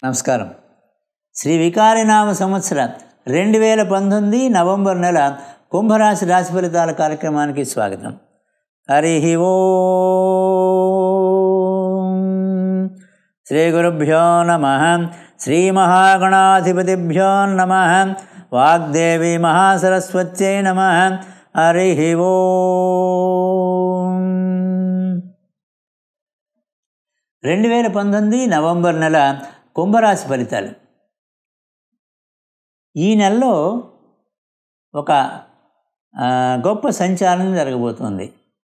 నమస్కారం శ్రీ వికారినామ సంవత్సర రెండు వేల పంతొమ్మిది నవంబర్ నెల కుంభరాశి రాశి ఫలితాల కార్యక్రమానికి స్వాగతం హరి ఓం శ్రీ గురుభ్యో నమ శ్రీ మహాగణాధిపతిభ్యో నమ వాగ్దేవి మహాసరస్వత్యై నమ హరి ఓం రెండు వేల పంతొమ్మిది నవంబర్ నెల కుంభరాశి ఫలితాలు ఈ నెలలో ఒక ఆ, గొప్ప సంచారం జరగబోతోంది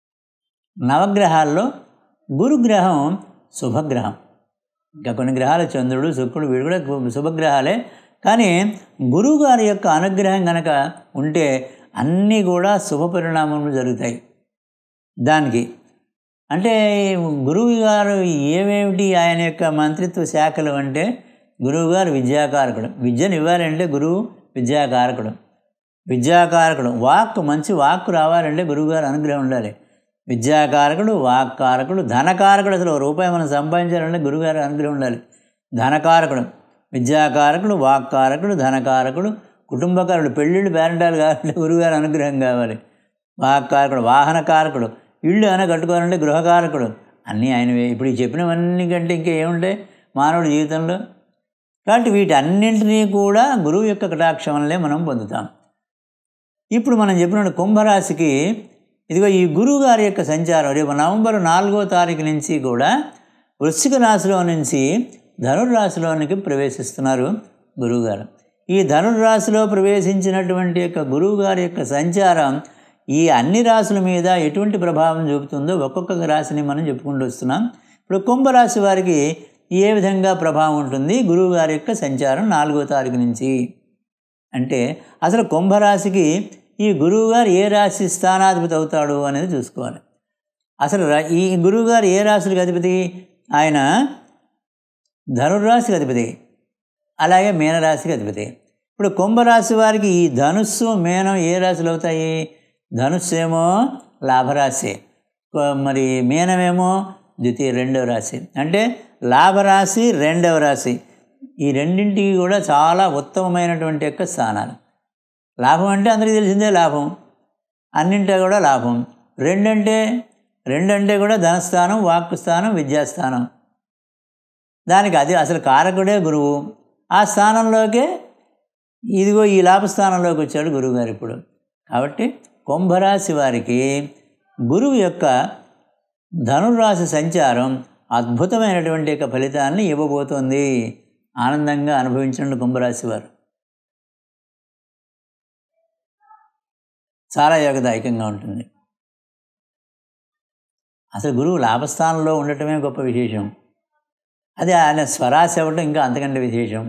నవగ్రహాల్లో గురుగ్రహం శుభగ్రహం ఇంకా కొన్ని గ్రహాలు చంద్రుడు శుక్రుడు వీడు కూడా శుభగ్రహాలే కానీ గురువు గారి యొక్క అనుగ్రహం కనుక ఉంటే అన్నీ కూడా శుభ పరిణామములు జరుగుతాయి దానికి అంటే గురువు గారు ఏమేమిటి ఆయన యొక్క మంత్రిత్వ శాఖలు అంటే గురువు గారు విద్యాకారకుడు విద్యను ఇవ్వాలంటే గురువు విద్యాకారకుడు విద్యాకారకుడు వాక్ మంచి వాక్కు రావాలంటే గురువుగారు అనుగ్రహం ఉండాలి విద్యాకారకుడు వాక్కారకుడు ధనకారకుడు అసలు ఓ రూపాయి మనం సంపాదించాలంటే గురువుగారు అనుగ్రహం ఉండాలి ధనకారకుడు విద్యాకారకుడు వాక్కారకుడు ధనకారకుడు కుటుంబకారుడు పెళ్ళిళ్ళు పేరెంటాలు కావాలంటే గురువుగారు అనుగ్రహం కావాలి వాక్కారకుడు వాహనకారకుడు ఇళ్ళు అయినా కట్టుకోవాలంటే గృహకారకుడు అన్నీ ఆయనవే ఇప్పుడు ఈ చెప్పినవన్నీ కంటే ఇంకా ఏముంటాయి మానవుడి జీవితంలో కాబట్టి వీటన్నింటినీ కూడా గురువు యొక్క కటాక్షం వల్లే మనం పొందుతాం ఇప్పుడు మనం చెప్పినట్టు కుంభరాశికి ఇదిగో ఈ గురువు గారి యొక్క సంచారం రేపు నవంబర్ నాలుగో తారీఖు నుంచి కూడా వృశ్చిక రాశిలో నుంచి ధనుర్రాశిలోనికి ప్రవేశిస్తున్నారు గురువుగారు ఈ ధనుర్రాశిలో ప్రవేశించినటువంటి యొక్క గురువు గారి యొక్క సంచారం ఈ అన్ని రాశుల మీద ఎటువంటి ప్రభావం చూపుతుందో ఒక్కొక్క రాశిని మనం చెప్పుకుంటూ వస్తున్నాం ఇప్పుడు కుంభరాశి వారికి ఏ విధంగా ప్రభావం ఉంటుంది గురువు గారి యొక్క సంచారం నాలుగో తారీఖు నుంచి అంటే అసలు కుంభరాశికి ఈ గురువు గారు ఏ రాశి స్థానాధిపతి అవుతాడు అనేది చూసుకోవాలి అసలు రా- ఈ గురువు గారు ఏ రాశులకు అధిపతి ఆయన ధనుర్రాశికి అధిపతి అలాగే మీనరాశికి అధిపతి ఇప్పుడు కుంభరాశి వారికి ఈ ధనుస్సు మీనం ఏ రాశులు అవుతాయి ధనుస్సు ఏమో లాభరాశి కొ- మరి మీనమేమో ద్వితీయ రెండవ రాశి అంటే లాభరాశి రెండవ రాశి ఈ రెండింటికి కూడా చాలా ఉత్తమమైనటువంటి యొక్క స్థానాలు లాభం అంటే అందరికీ తెలిసిందే లాభం అన్నింటా కూడా లాభం రెండంటే రెండంటే కూడా ధనస్థానం వాక్కు స్థానం విద్యాస్థానం దానికి అది అసలు కారకుడే గురువు ఆ స్థానంలోకే ఇదిగో ఈ లాభస్థానంలోకి వచ్చాడు గురువుగారు ఇప్పుడు కాబట్టి కుంభరాశి వారికి గురువు యొక్క ధనుర్రాశి సంచారం అద్భుతమైనటువంటి యొక్క ఫలితాన్ని ఇవ్వబోతోంది ఆనందంగా అనుభవించండి కుంభరాశి వారు చాలా యోగదాయకంగా ఉంటుంది అసలు గురువు లాభస్థానంలో ఉండటమే గొప్ప విశేషం అది ఆయన స్వరాశి అవ్వటం ఇంకా అంతకంటే విశేషం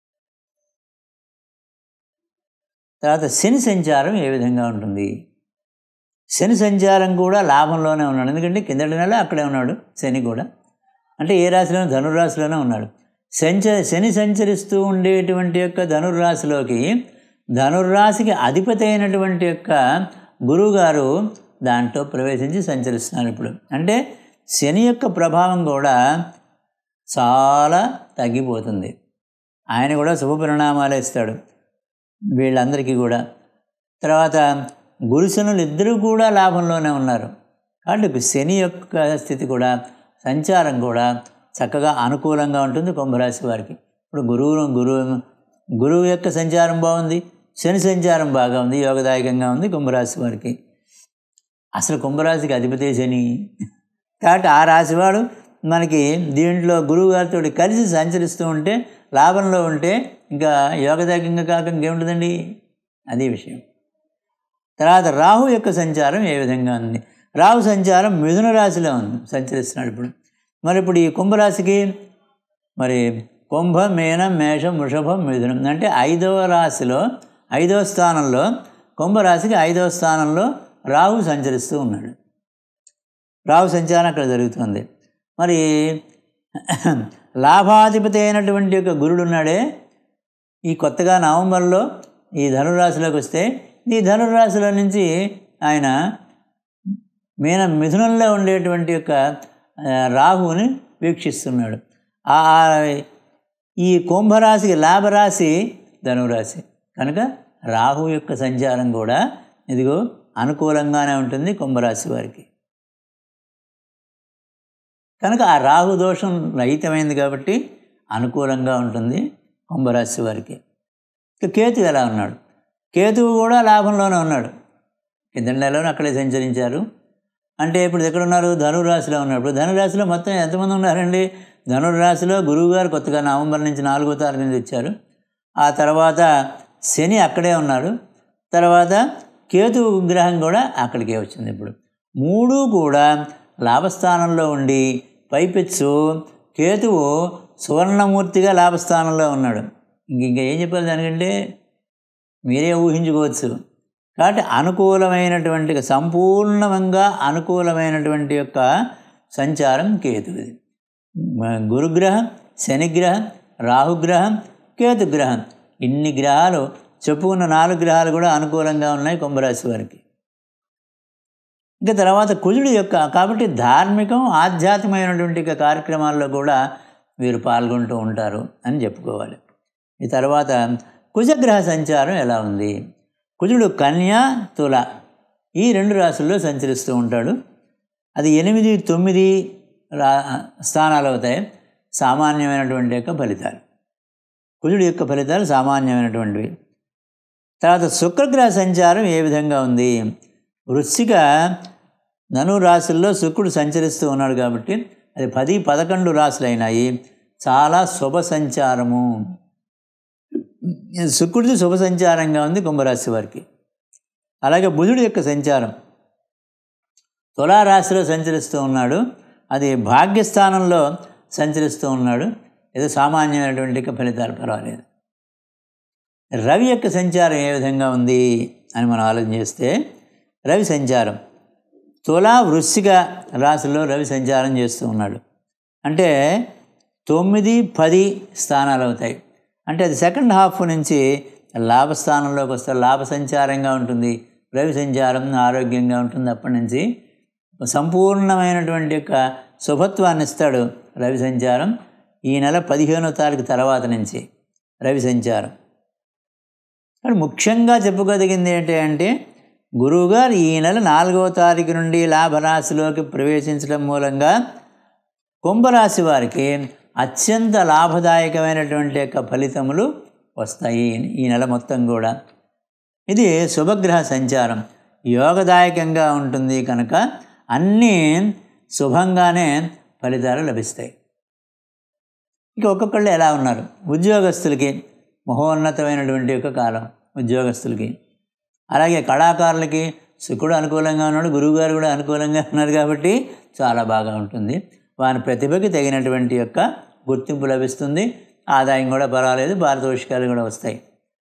తర్వాత శని సంచారం ఏ విధంగా ఉంటుంది శని సంచారం కూడా లాభంలోనే ఉన్నాడు ఎందుకంటే కిందటి నెల అక్కడే ఉన్నాడు శని కూడా అంటే ఏ రాశిలోనూ ధనుర్రాశిలోనే ఉన్నాడు సంచ శని సంచరిస్తూ ఉండేటువంటి యొక్క ధనుర్రాశిలోకి ధనుర్రాశికి అధిపతి అయినటువంటి యొక్క గురువుగారు దాంట్లో ప్రవేశించి సంచరిస్తున్నారు ఇప్పుడు అంటే శని యొక్క ప్రభావం కూడా చాలా తగ్గిపోతుంది ఆయన కూడా శుభ పరిణామాలు ఇస్తాడు వీళ్ళందరికీ కూడా తర్వాత గురుశనులు ఇద్దరూ కూడా లాభంలోనే ఉన్నారు కాబట్టి శని యొక్క స్థితి కూడా సంచారం కూడా చక్కగా అనుకూలంగా ఉంటుంది కుంభరాశి వారికి ఇప్పుడు గురువు గురువు గురువు యొక్క సంచారం బాగుంది శని సంచారం బాగా ఉంది యోగదాయకంగా ఉంది కుంభరాశి వారికి అసలు కుంభరాశికి అధిపతి శని కాబట్టి ఆ రాశివాడు మనకి దీంట్లో గురువు గారితో కలిసి సంచరిస్తూ ఉంటే లాభంలో ఉంటే ఇంకా యోగదాయకంగా కాక ఇంకేముంటుందండి అది విషయం తర్వాత రాహు యొక్క సంచారం ఏ విధంగా ఉంది రాహు సంచారం మిథున రాశిలో ఉంది సంచరిస్తున్నాడు ఇప్పుడు మరి ఇప్పుడు ఈ కుంభరాశికి మరి కుంభ మీనం మేషం వృషభం మిథునం అంటే ఐదవ రాశిలో ఐదవ స్థానంలో కుంభరాశికి ఐదవ స్థానంలో రాహు సంచరిస్తూ ఉన్నాడు రాహు సంచారం అక్కడ జరుగుతుంది మరి లాభాధిపతి అయినటువంటి యొక్క గురుడు ఉన్నాడే ఈ కొత్తగా నవంబర్లో ఈ ధనురాశిలోకి వస్తే ఈ ధనురాశిలో నుంచి ఆయన మీన మిథునంలో ఉండేటువంటి యొక్క ఆ, రాహువుని వీక్షిస్తున్నాడు ఆ ఈ కుంభరాశికి లాభరాశి ధనురాశి కనుక రాహు యొక్క సంచారం కూడా ఇదిగో అనుకూలంగానే ఉంటుంది కుంభరాశి వారికి కనుక ఆ రాహు దోషం రహితమైంది కాబట్టి అనుకూలంగా ఉంటుంది కుంభరాశి వారికి ఇక కేతు ఎలా ఉన్నాడు కేతువు కూడా లాభంలోనే ఉన్నాడు కింద నెలలో అక్కడే సంచరించారు అంటే ఇప్పుడు ఎక్కడ ఉన్నారు ధనురాశిలో ఉన్నారు ఇప్పుడు ధనురాశిలో మొత్తం ఎంతమంది ఉన్నారండి ధనురాశిలో గురువుగారు కొత్తగా నవంబర్ నుంచి నాలుగో తారీఖు నుంచి వచ్చారు ఆ తర్వాత శని అక్కడే ఉన్నాడు తర్వాత కేతు గ్రహం కూడా అక్కడికే వచ్చింది ఇప్పుడు మూడు కూడా లాభస్థానంలో ఉండి పైపెచ్చు కేతువు సువర్ణమూర్తిగా లాభస్థానంలో ఉన్నాడు ఇంక ఇంకా ఏం చెప్పాలి దానికంటే మీరే ఊహించుకోవచ్చు కాబట్టి అనుకూలమైనటువంటి సంపూర్ణంగా అనుకూలమైనటువంటి యొక్క సంచారం కేతువుది గురుగ్రహం శనిగ్రహం రాహుగ్రహం కేతుగ్రహం ఇన్ని గ్రహాలు చెప్పుకున్న నాలుగు గ్రహాలు కూడా అనుకూలంగా ఉన్నాయి కుంభరాశి వారికి ఇంకా తర్వాత కుజుడు యొక్క కాబట్టి ధార్మికం ఆధ్యాత్మికమైనటువంటి కార్యక్రమాల్లో కూడా వీరు పాల్గొంటూ ఉంటారు అని చెప్పుకోవాలి ఈ తర్వాత కుజగ్రహ సంచారం ఎలా ఉంది కుజుడు కన్య తుల ఈ రెండు రాశుల్లో సంచరిస్తూ ఉంటాడు అది ఎనిమిది తొమ్మిది రా స్థానాలు అవుతాయి సామాన్యమైనటువంటి యొక్క ఫలితాలు కుజుడు యొక్క ఫలితాలు సామాన్యమైనటువంటివి తర్వాత శుక్రగ్రహ సంచారం ఏ విధంగా ఉంది వృశ్చిక ధను రాశుల్లో శుక్రుడు సంచరిస్తూ ఉన్నాడు కాబట్టి అది పది పదకొండు రాశులు అయినాయి చాలా శుభ సంచారము శుక్రుడిది శుభ సంచారంగా ఉంది కుంభరాశి వారికి అలాగే బుధుడి యొక్క సంచారం తులారాశిలో సంచరిస్తూ ఉన్నాడు అది భాగ్యస్థానంలో సంచరిస్తూ ఉన్నాడు ఏదో సామాన్యమైనటువంటి ఫలితాలు పర్వాలేదు రవి యొక్క సంచారం ఏ విధంగా ఉంది అని మనం ఆలోచన చేస్తే రవి సంచారం తులా వృశ్చిక రాశిలో రవి సంచారం చేస్తూ ఉన్నాడు అంటే తొమ్మిది పది స్థానాలు అవుతాయి అంటే అది సెకండ్ హాఫ్ నుంచి లాభస్థానంలోకి వస్తే లాభ సంచారంగా ఉంటుంది రవి సంచారం ఆరోగ్యంగా ఉంటుంది అప్పటి నుంచి సంపూర్ణమైనటువంటి యొక్క శుభత్వాన్ని ఇస్తాడు రవి సంచారం ఈ నెల పదిహేనో తారీఖు తర్వాత నుంచి రవి సంచారం కానీ ముఖ్యంగా చెప్పుకోదగింది ఏంటి అంటే గురువుగారు ఈ నెల నాలుగవ తారీఖు నుండి లాభరాశిలోకి ప్రవేశించడం మూలంగా కుంభరాశి వారికి అత్యంత లాభదాయకమైనటువంటి యొక్క ఫలితములు వస్తాయి ఈ నెల మొత్తం కూడా ఇది శుభగ్రహ సంచారం యోగదాయకంగా ఉంటుంది కనుక అన్నీ శుభంగానే ఫలితాలు లభిస్తాయి ఇక ఒక్కొక్కళ్ళు ఎలా ఉన్నారు ఉద్యోగస్తులకి మహోన్నతమైనటువంటి యొక్క కాలం ఉద్యోగస్తులకి అలాగే కళాకారులకి శుక్రుడు అనుకూలంగా ఉన్నాడు గురువుగారు కూడా అనుకూలంగా ఉన్నారు కాబట్టి చాలా బాగా ఉంటుంది వారి ప్రతిభకి తగినటువంటి యొక్క గుర్తింపు లభిస్తుంది ఆదాయం కూడా పర్వాలేదు పారితోషికాలు కూడా వస్తాయి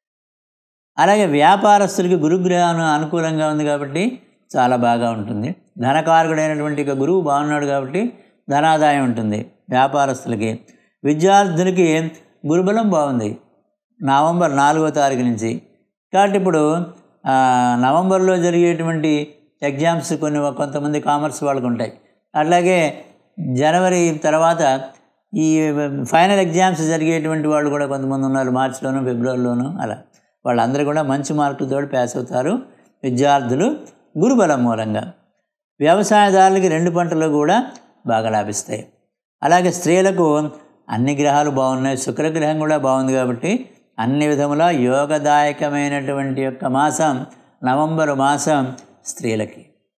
అలాగే వ్యాపారస్తులకి గురుగ్రహం అనుకూలంగా ఉంది కాబట్టి చాలా బాగా ఉంటుంది ధనకారకుడైనటువంటి ఇక గురువు బాగున్నాడు కాబట్టి ధనాదాయం ఉంటుంది వ్యాపారస్తులకి విద్యార్థులకి గురుబలం బాగుంది నవంబర్ నాలుగో తారీఖు నుంచి కాబట్టి ఇప్పుడు నవంబర్లో జరిగేటువంటి ఎగ్జామ్స్ కొన్ని కొంతమంది కామర్స్ వాళ్ళకు ఉంటాయి అట్లాగే జనవరి తర్వాత ఈ ఫైనల్ ఎగ్జామ్స్ జరిగేటువంటి వాళ్ళు కూడా కొంతమంది ఉన్నారు మార్చిలోను ఫిబ్రవరిలోను అలా వాళ్ళందరూ కూడా మంచి మార్కులతో పాస్ అవుతారు విద్యార్థులు గురుబలం మూలంగా వ్యవసాయదారులకి రెండు పంటలు కూడా బాగా లాభిస్తాయి అలాగే స్త్రీలకు అన్ని గ్రహాలు బాగున్నాయి శుక్రగ్రహం కూడా బాగుంది కాబట్టి అన్ని విధముల యోగదాయకమైనటువంటి యొక్క మాసం నవంబర్ మాసం స్త్రీలకి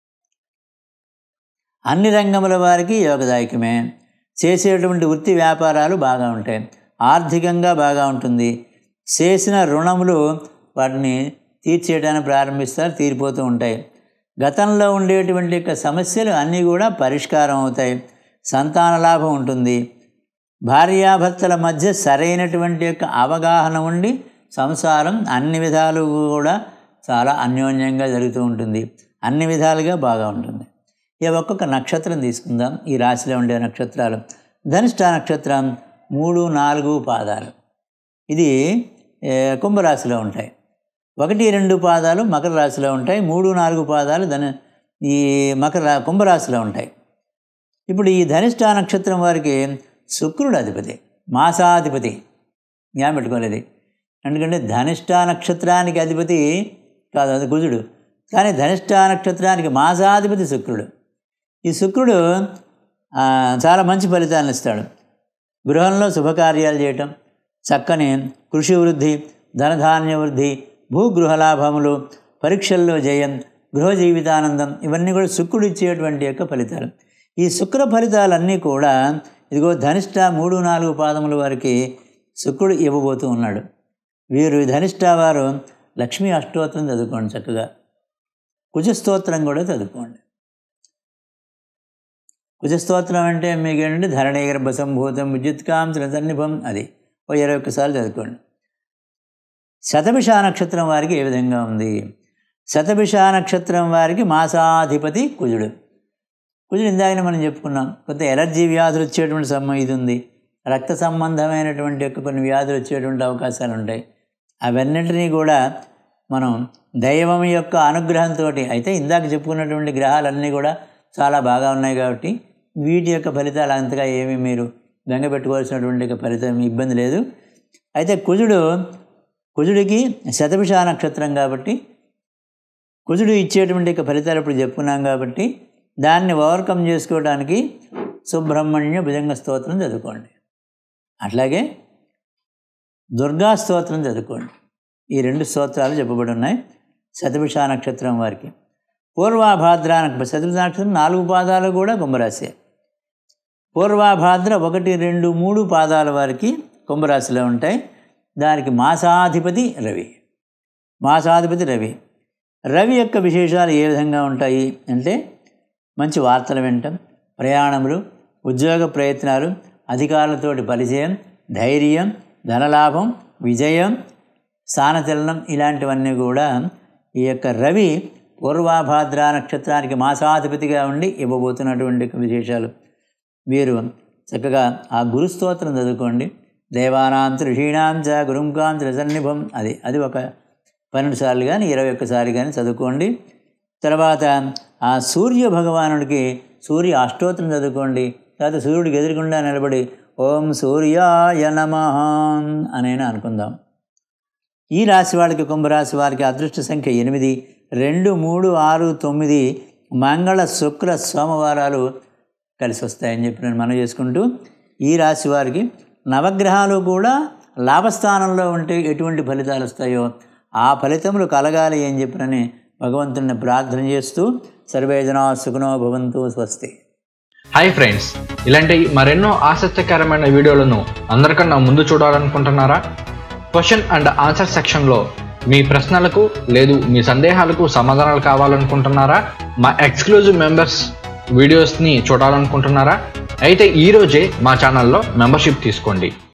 అన్ని రంగముల వారికి యోగదాయకమే చేసేటువంటి వృత్తి వ్యాపారాలు బాగా ఉంటాయి ఆర్థికంగా బాగా ఉంటుంది చేసిన రుణములు వాటిని తీర్చేయడానికి ప్రారంభిస్తారు తీరిపోతూ ఉంటాయి గతంలో ఉండేటువంటి యొక్క సమస్యలు అన్నీ కూడా పరిష్కారం అవుతాయి సంతాన లాభం ఉంటుంది భార్యాభర్తల మధ్య సరైనటువంటి యొక్క అవగాహన ఉండి సంసారం అన్ని విధాలు కూడా చాలా అన్యోన్యంగా జరుగుతూ ఉంటుంది అన్ని విధాలుగా బాగా ఉంటుంది ఇక ఒక్కొక్క నక్షత్రం తీసుకుందాం ఈ రాశిలో ఉండే నక్షత్రాలు ధనిష్ట నక్షత్రం మూడు నాలుగు పాదాలు ఇది కుంభరాశిలో ఉంటాయి ఒకటి రెండు పాదాలు మకర రాశిలో ఉంటాయి మూడు నాలుగు పాదాలు ధన ఈ మకర కుంభరాశిలో ఉంటాయి ఇప్పుడు ఈ ధనిష్ట నక్షత్రం వారికి శుక్రుడు అధిపతి మాసాధిపతి జ్ఞాపకం పెట్టుకోలేదు ఎందుకంటే ధనిష్ట నక్షత్రానికి అధిపతి కాదు అది కుజుడు కానీ ధనిష్ట నక్షత్రానికి మాసాధిపతి శుక్రుడు ఈ శుక్రుడు ఆ, చాలా మంచి ఫలితాలను ఇస్తాడు గృహంలో శుభకార్యాలు చేయటం చక్కని కృషి వృద్ధి ధనధాన్య వృద్ధి భూగృహ లాభములు పరీక్షల్లో జయం గృహ జీవితానందం ఇవన్నీ కూడా శుక్రుడు ఇచ్చేటువంటి యొక్క ఫలితాలు ఈ శుక్ర ఫలితాలన్నీ కూడా ఇదిగో ధనిష్ట మూడు నాలుగు పాదముల వారికి శుక్రుడు ఇవ్వబోతూ ఉన్నాడు వీరు ఈ ధనిష్ట వారు లక్ష్మీ అష్టోత్తరం చదువుకోండి చక్కగా కుజస్తోత్రం కూడా చదువుకోండి కుజస్తోత్రం అంటే మీకు ఏంటంటే ధరణీ గర్భ సంభూతం విద్యుత్కాం సన్నిభం అది ఓ ఇరవై ఒక్కసార్లు చదువుకోండి శతభిష నక్షత్రం వారికి ఏ విధంగా ఉంది శతభిష నక్షత్రం వారికి మాసాధిపతి కుజుడు కుజుడు ఇందాకనే మనం చెప్పుకున్నాం కొంత ఎలర్జీ వ్యాధులు వచ్చేటువంటి సమ్మ ఇది ఉంది రక్త సంబంధమైనటువంటి యొక్క కొన్ని వ్యాధులు వచ్చేటువంటి అవకాశాలు ఉంటాయి అవన్నింటినీ కూడా మనం దైవం యొక్క అనుగ్రహంతో అయితే ఇందాక చెప్పుకున్నటువంటి గ్రహాలన్నీ కూడా చాలా బాగా ఉన్నాయి కాబట్టి వీటి యొక్క ఫలితాలు అంతగా ఏమీ మీరు బెంగ పెట్టుకోవాల్సినటువంటి యొక్క ఫలితం ఇబ్బంది లేదు అయితే కుజుడు కుజుడికి శతభిష నక్షత్రం కాబట్టి కుజుడు ఇచ్చేటువంటి యొక్క ఫలితాలు ఇప్పుడు చెప్పుకున్నాం కాబట్టి దాన్ని ఓవర్కమ్ చేసుకోవడానికి సుబ్రహ్మణ్య భుజంగ స్తోత్రం చదువుకోండి అట్లాగే దుర్గా స్తోత్రం చదువుకోండి ఈ రెండు స్తోత్రాలు చెప్పబడి ఉన్నాయి శతభిష నక్షత్రం వారికి పూర్వాభాద్ర నక్ష- శతభిష నక్షత్రం నాలుగు పాదాలు కూడా కుంభరాశి పూర్వాభాద్ర ఒకటి రెండు మూడు పాదాల వారికి కుంభరాశిలో ఉంటాయి దానికి మాసాధిపతి రవి మాసాధిపతి రవి రవి యొక్క విశేషాలు ఏ విధంగా ఉంటాయి అంటే మంచి వార్తలు వినటం ప్రయాణములు ఉద్యోగ ప్రయత్నాలు అధికారులతోటి పరిచయం ధైర్యం ధనలాభం విజయం స్థానచలనం ఇలాంటివన్నీ కూడా ఈ యొక్క రవి పూర్వాభాద్ర నక్షత్రానికి మాసాధిపతిగా ఉండి ఇవ్వబోతున్నటువంటి విశేషాలు వీరు చక్కగా ఆ గురుస్తోత్రం చదువుకోండి దేవానాం త్రిషీణాం చ గురుంకాం త్రిసన్నిభం అది అది ఒక పన్నెండు సార్లు కానీ ఇరవై ఒక్కసారి కానీ చదువుకోండి తర్వాత ఆ సూర్య భగవానుడికి సూర్య అష్టోత్తరం చదువుకోండి తర్వాత సూర్యుడికి ఎదురుకుండా నిలబడి ఓం సూర్యాయ నమ అనైనా అనుకుందాం ఈ రాశి వాళ్ళకి కుంభరాశి వారికి అదృష్ట సంఖ్య ఎనిమిది రెండు మూడు ఆరు తొమ్మిది మంగళ శుక్ర సోమవారాలు కలిసి వస్తాయని చెప్పి నేను మనం చేసుకుంటూ ఈ రాశి వారికి నవగ్రహాలు కూడా లాభస్థానంలో ఉంటే ఎటువంటి ఫలితాలు వస్తాయో ఆ ఫలితములు కలగాలి అని చెప్పినని భగవంతుని ప్రార్థన చేస్తూ సర్వేజనా సుఖనో భవంతు స్వస్తి హాయ్ ఫ్రెండ్స్ ఇలాంటి మరెన్నో ఆసక్తికరమైన వీడియోలను అందరికన్నా ముందు చూడాలనుకుంటున్నారా క్వశ్చన్ అండ్ ఆన్సర్ సెక్షన్లో మీ ప్రశ్నలకు లేదు మీ సందేహాలకు సమాధానాలు కావాలనుకుంటున్నారా మా ఎక్స్క్లూజివ్ మెంబర్స్ వీడియోస్ని చూడాలనుకుంటున్నారా అయితే ఈరోజే మా ఛానల్లో మెంబర్షిప్ తీసుకోండి